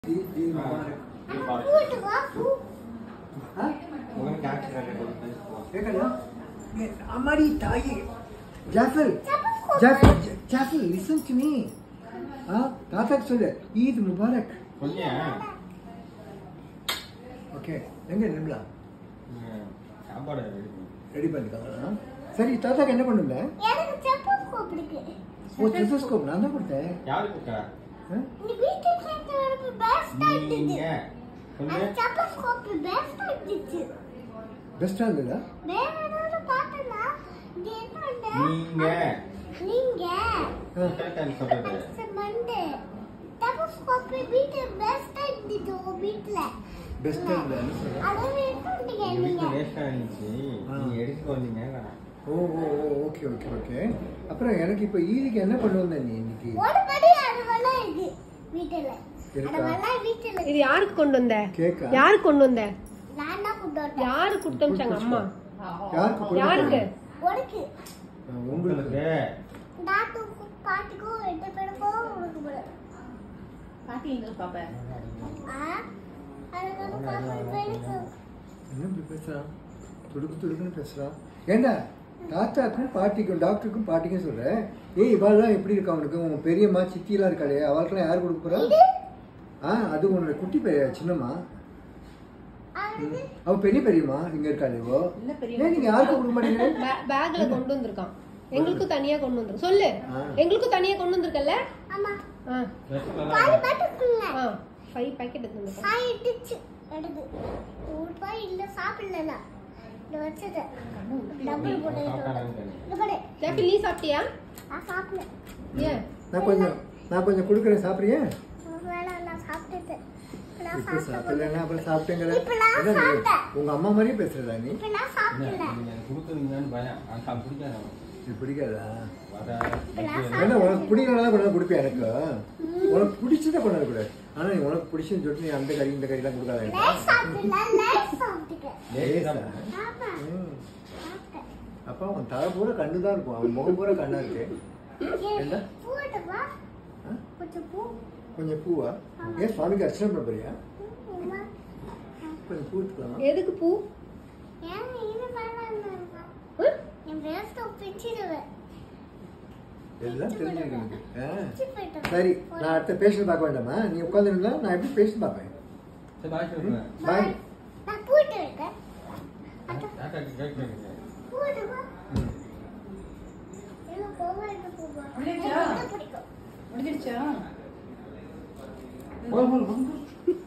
Eid Eid Mubarak Food, what food? हाँ मगर क्या कर रहे बोलते हैं इसको देखा ना ये हमारी ताई Jafar Jafar Jafar listen to me हाँ தாத்தாக்கு சொல்லு ஈத் முபாரக் கொஞ்சம் ஓகே எங்க நிம்லா ம், சாப்பாடு ready பண்ணு. ரெடி பண்ணிருக்காங்களா சரி தாத்தாக்கு என்ன பண்ணுங்க எனக்கு செப்பஸ்கோப் இருக்கு ஓ ஸ்டெத்தோஸ்கோப் நான் தான் கொடுத்தேன் யாரு கொடுத்தா ஆ? இந்த வீட்டுக்கு சேர்த்து பெஸ்ட் நீங்க இருந்துச்சு அந்த சொல்லு செப்பஸ்கோப் பெஸ்ட் இருந்துச்சு பெஸ்டா இருந்ததா வேற ஏதாவது பார்த்தனா இங்க என்ன உண்டு? நீங்க நீங்க கரெக்டாக சொல்றது மண்டே செப்பஸ்கோப் வீட்டு பெஸ்ட் இருந்துச்சு உங்க வீட்டுல பெஸ்டா இருந்ததா அதை எடுத்துட்டீங்க எங்க நீங்க வீட்டுல வேஸ்டா இருந்துச்சு நீங்க எடுத்துட்டு வந்தீங்க வேணாம். ஓ ஓ ஓ ஓகே ஓகே ஓகே அப்புறம் எனக்கு இப்போ ஈதுக்கு என்ன கொண்டு வந்த நீ இன்னைக்கு ஒரு படி அது வேணா இருக்கு வீட்டுல அது இருக்கா? வேணா வீட்டுல இது யாருக்கு கொண்டு வந்த கேக்கா யாருக்கு கொண்டு வந்த நான் தான் கொண்டு வந்தேன் யாரு கொடுத்தமிச்சாங்க அம்மா யாருக்கு கொண்டு யாருக்கு உனக்கு ஆ, உங்களுக்கு உங்களுக்கு தாத்துக்கும் பாட்டிக்கும் ரெண்டு பேருக்கும் உனக்கு போல பாட்டி எங்க பாப்ப ஆ அதுக்கு வந்து பாப்பா பேருக்கு என்ன இப்படி பேசுறான் துடுக்கு துடுக்குன்னு பேசுறான் ஏண்டா தாத்தாக்கும் பாட்டிக்கும் டாக்டருக்கும் பாட்டிக்கும் சொல்றேன் ஏய் இவாள்லாம் எப்படி இருக்கா அவனுக்கு உன் பெரியம்மா சித்திலாம் இருக்காளே அவளுக்கெல்லாம் யார் கொடுக்க போறா ஆ அது உன்னோட குட்டி பெரிய சின்னம்மா அது அவ பெரிய பெரியம்மா இங்க இருக்காளேவோ இல்ல பெரிய ஏன் நீங்க யாருக்கும் கொடுக்க மாட்டீங்க பே- பேக்ல கொண்டு வந்திருக்கான் எங்களுக்கும் தனியா கொண்டு வந்திருக்கு சொல்லு ஆ. எங்களுக்கும் தனியா கொண்டு வந்திருக்கல்ல ஆமா ஆ பால் மட்டுக்குங்க ஆ ஃபைவ் பாக்கெட் எடுத்து வந்திருக்கேன் சாய் இடிச்சு எடுது ஒரு பாய் இல்ல சாப்பிடல இந்த வச்சது டபுள் போட்டு சாப்பிட்டாங்கன்னு தெரியல. இது போடு ஜாஃபி நீ சாப்பிட்டியா நான் சாப்பிடல ஏன் நான் கொஞ்சம் நான் கொஞ்சம் கொடுக்குறேன் சாப்பிடுறியா வேணாம் நான் சாப்பிட்டுட்டேன் நான் இப்ப சாப்பிட்டேன் சாப்பிடலன்னா அப்புறம் சாப்பிட்டேங்கிற இப்ப நான் என்ன நீ? சாப்பிட்டேன். உங்க அம்மா மாதிரியே பேசுறதா நீ இப்ப நான் என்ன, சாப்பிடல நீங்க எனக்கு கொடுக்குறீங்கன்னு பயம் ஆனா சாப்பிட பிடிக்காது அவனுக்கு. இது பிடிக்காதா வர இப்ப என்ன உனக்கு பிடிக்கலனா கொண்டு வந்து கொடுப்பியா எனக்கு உனக்கு பிடிச்சதை கொண்டு வந்து கொடு ஆனா நீ உனக்கு பிடிச்சுன்னு சொல்லிட்டு நீ அந்த கறி இந்த கறிலாம் கொடுக்காத எனக்கு. லேஸ் சாப்பிடல லேஸ் சாப்பிட்டுக்க லேஸ் தான். ஆமா ம். சாப்பிட்டேன் அப்பா அவன் தலை பூரா கண்ணு தான் இருக்கும் அவன் முகம் பூரா கண்ணா இருக்கு என்ன? பூட்டவா ஆ? கொஞ்சம் பூ கொஞ்சம் பூவா ஏன் சுவாமிக்கு அர்ச்சனை பண்ண போறியா அம்மா, கொஞ்சம் பூ எடுத்துக்கலாம் எதுக்கு பூ ஏன் இது வேணாம்னா ஹம்? என் வேஸ்ட் பிச்சிடுவேன் எல்லாம் தெரிஞ்சிருக்கு எனக்கு ஆ. பிச்சு போயிட்டேன் சரி நான் அடுத்த பேஷண்ட் பார்க்க வேண்டாமா நீ உட்காந்துருந்தா நான் எப்படி பேஷண்ட் பார்ப்பேன் சரி, பாய் சொல்லுங்க. பாய் நான் பூட்டு இருக்கேன் டாக்டர் கேட்குறீங்க. பூட்டுவா எங்க போவா எங்க போவா முடிஞ்சிருச்சா? எனக்கு பிடிக்கும் முடிஞ்சிருச்சா போய், போய், போய், போய்.